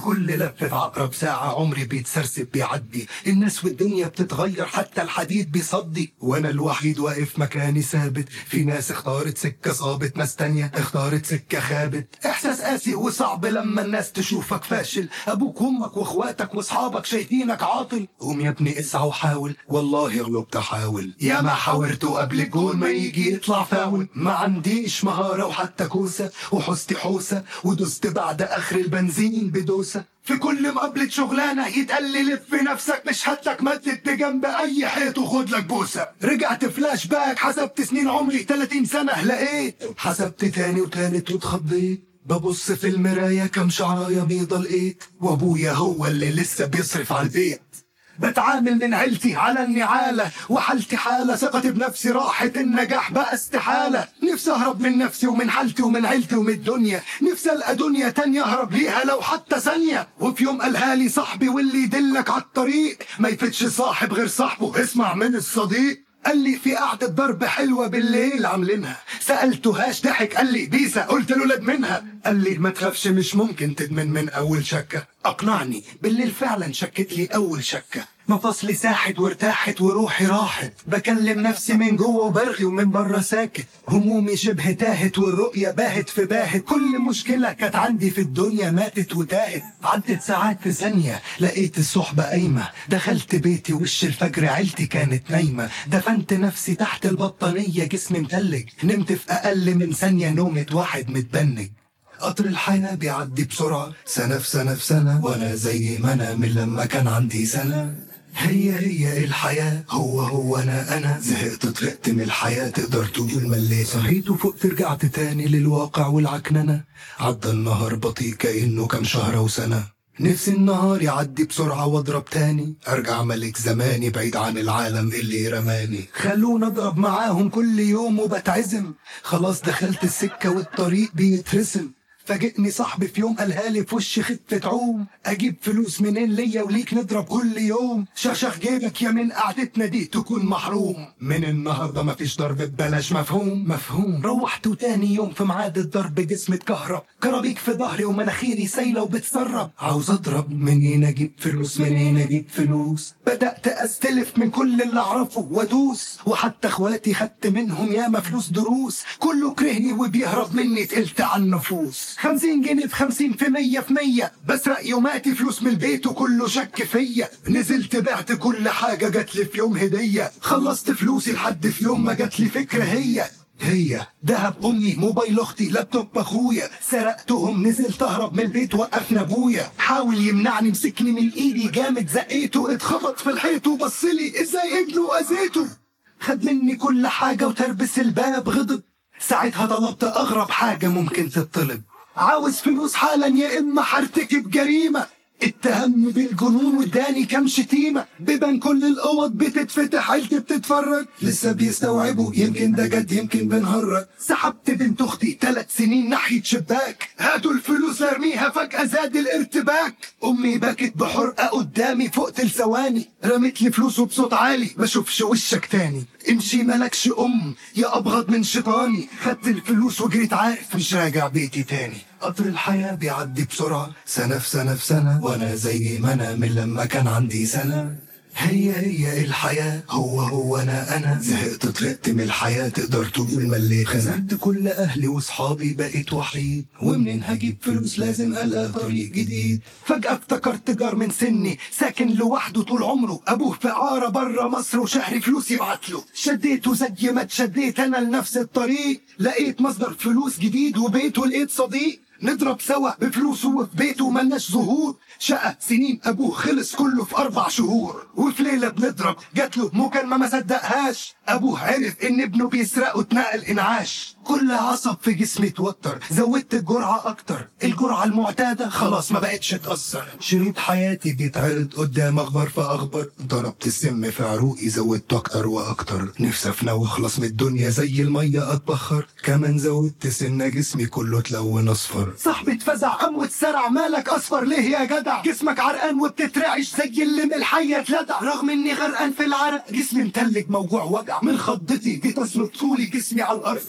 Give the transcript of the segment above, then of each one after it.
كل لفة عقرب ساعة عمري بيتسرسب بيعدي الناس والدنيا بتتغير حتى الحديد بيصدي وانا الوحيد واقف مكاني ثابت في ناس اختارت سكة صابت ناس تانية اختارت سكة خابت احساس قاسي وصعب لما الناس تشوفك فاشل ابوك وامك واخواتك واصحابك شايفينك عاطل قوم يا ابني اسعى وحاول والله غلبت احاول يا ما حاولت قبل الجول ما يجي يطلع فاول ما عنديش مهارة وحتى كوسة وحستي حوسة ودست بعد اخر البنزين بدوسة في كل مقابلة شغلانة يتقال لي لف نفسك مش هاتلك مدد بجنب أي حيط وخد لك بوسة رجعت فلاش باك حسبت سنين عمري 30 سنة لقيت حسبت تاني وتالت واتخضيت ببص في المراية كم شعراية بيضة لقيت وأبويا هو اللي لسه بيصرف على البيت بتعامل من عيلتي على النعالة وحالتي حالة ثقتي بنفسي راحت النجاح بقى استحالة نفسي أهرب من نفسي ومن حالتي ومن عيلتي ومن الدنيا نفسي ألقى دنيا تانية أهرب ليها لو حتى ثانية وفي يوم قالها لي صاحبي واللي يدلك على الطريق ما يفتش صاحب غير صاحبه اسمع من الصديق قال لي في قعدة ضرب حلوة بالليل عاملينها سألته هاش ضحك قال لي بيسا قلت له لد منها قال لي ما تخافش مش ممكن تدمن من أول شكة أقنعني بالليل فعلا شكت لي أول شكة مفاصلي ساحت وارتاحت وروحي راحت بكلم نفسي من جوه وبرغي ومن بره ساكت همومي شبه تاهت والرؤية باهت في باهت كل مشكلة كانت عندي في الدنيا ماتت وتاهت عدت ساعات في ثانية لقيت الصحبة قايمة دخلت بيتي وش الفجر عيلتي كانت نايمة دفنت نفسي تحت البطانية جسمي متلج نمت في أقل من ثانية نومة واحد متبنج قطر الحياة بيعدي بسرعة سنة في سنة في سنة وأنا زي ما أنا من لما كان عندي سنة هي هي الحياة هو هو أنا أنا زهقت طرقت من الحياة تقدر تقول مليت صحيت وفقت رجعت تاني للواقع والعكننة عدى النهار بطيء كأنه كان شهر وسنة نفسي النهار يعدي بسرعة واضرب تاني ارجع ملك زماني بعيد عن العالم اللي رماني خلونا اضرب معاهم كل يوم وبتعزم خلاص دخلت السكة والطريق بيترسم فاجئني صاحبي في يوم قالها لي في وشي خفة عوم اجيب فلوس منين ليا وليك نضرب كل يوم شخشخ جيبك يا من قعدتنا دي تكون محروم من النهارده مفيش ضرب ببلاش مفهوم مفهوم روحت وتاني يوم في ميعاد الضرب جسمي اتكهرب كرابيك في ظهري ومناخيري سايله وبتسرب عاوز اضرب منين اجيب فلوس منين اجيب فلوس بدات استلف من كل اللي اعرفه وادوس وحتى اخواتي خدت منهم ياما فلوس دروس كله كرهني وبيهرب مني تقلت على النفوس خمسين جنيه في خمسين في مية في مية بسرق يوماتي فلوس من البيت وكله شك فيا نزلت بعت كل حاجة جات لي في يوم هدية خلصت فلوسي لحد في يوم ما جات لي فكرة هي هي دهب امي موبايل اختي لابتوب اخويا سرقتهم نزلت اهرب من البيت وقفنا ابويا حاول يمنعني مسكني من ايدي جامد زقيته اتخبط في الحيط وبصلي ازاي ابنه اذيته خد مني كل حاجة وتربس الباب غضب ساعتها طلبت اغرب حاجة ممكن تطلب عاوز فلوس حالا يا اما هرتكب جريمه اتهمني بالجنون واداني كام شتيمه بيبان كل الاوض بتتفتح عيلتي بتتفرج لسه بيستوعبوا يمكن ده جد يمكن بنهرج سحبت بنت اختي ثلاث سنين ناحيه شباك هاتوا الفلوس ارميها فجاه زاد الارتباك امي بكت بحرقه قدامي فوقت لثواني رمت لي فلوس وبصوت عالي ما اشوفش وشك تاني امشي مالكش ام يا ابغض من شيطاني خدت الفلوس وجريت عارف مش راجع بيتي تاني قطر الحياة بيعدي بسرعة سنة في سنة في سنة وأنا زي ما أنا من لما كان عندي سنة هي هي الحياة هو هو أنا أنا زهقت طرقت من الحياة تقدر تقول مليت خزنت كل أهلي وصحابي بقيت وحيد ومنين هجيب فلوس لازم ألاقي طريق جديد فجأة افتكرت جار من سني ساكن لوحده طول عمره أبوه في عارة بره مصر وشهري فلوس يبعت له شديته زي ما اتشديت أنا لنفس الطريق لقيت مصدر فلوس جديد وبيت ولقيت صديق نضرب سوا بفلوسه وفي بيته ملناش ظهور شقة سنين أبوه خلص كله في أربع شهور وفي ليلة بنضرب جات له مكالمة ما صدقهاش أبوه عرف إن ابنه بيسرق واتنقل إنعاش كل عصب في جسمي اتوتر زودت الجرعة أكتر الجرعة المعتادة خلاص ما بقتش تأثر شريط حياتي بيتعرض قدام أخبار فأخبر ضربت السم في عروقي زودت أكتر وأكتر نفسي أفنى وأخلص من الدنيا زي المية أتبخر كمان زودت سنة جسمي كله اتلون أصفر صاحبي اتفزع قام واتسرع مالك أصفر ليه يا جدع جسمك عرقان وبتترعش زي اللي من الحية اتلدع رغم إني غرقان في العرق جسمي متلج موجوع وجع من خضتي جيت أسند طولي جسمي على الأرض اترزع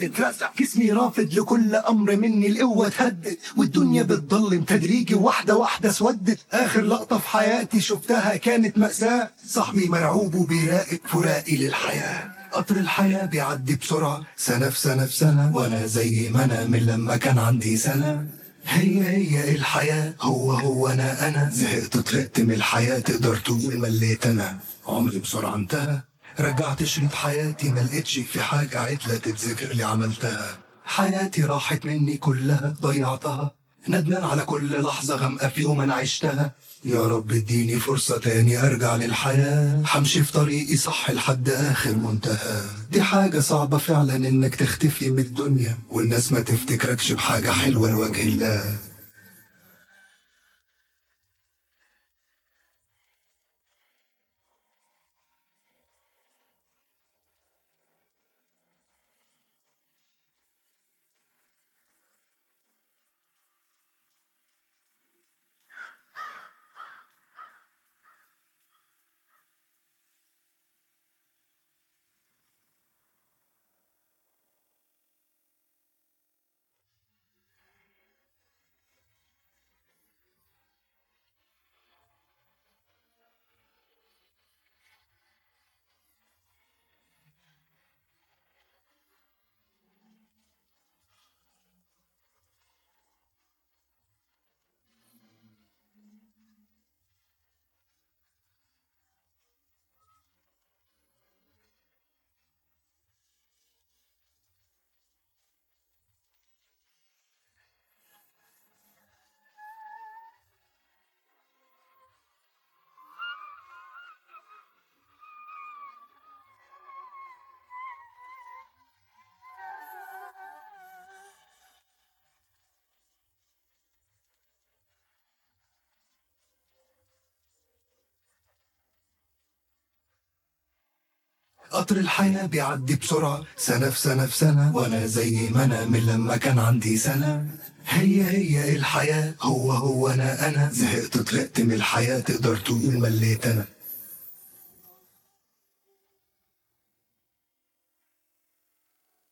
جسمي رافض لكل امر مني القوه تهدد والدنيا بتضلم تدريجي واحده واحده اسودت اخر لقطه في حياتي شفتها كانت ماساه صاحبي مرعوب وبيراقب فراقي للحياه قطر الحياة بيعدي بسرعة سنة في سنة في سنة وأنا زي ما أنا من لما كان عندي سنة هي هي الحياة هو هو أنا أنا زهقت طلعت من الحياة تقدر تقول مليت أنا عمري بسرعة انتهى رجعت شريط حياتي ما لقيتش في حاجة عدلة تتذكر لي عملتها حياتي راحت مني كلها ضيعتها ندمان على كل لحظة غامقة في يوم أنا عشتها يا رب اديني فرصة تاني أرجع للحياة همشي في طريقي صح لحد آخر منتهى دي حاجة صعبة فعلا إنك تختفي من الدنيا والناس ما تفتكركش بحاجة حلوة لوجه الله قطر الحياة بيعدي بسرعة سنة في سنة في سنة وأنا زي ما أنا من لما كان عندي سنة هي هي الحياة هو هو أنا أنا زهقت طلعت من الحياة تقدر تقول مليت أنا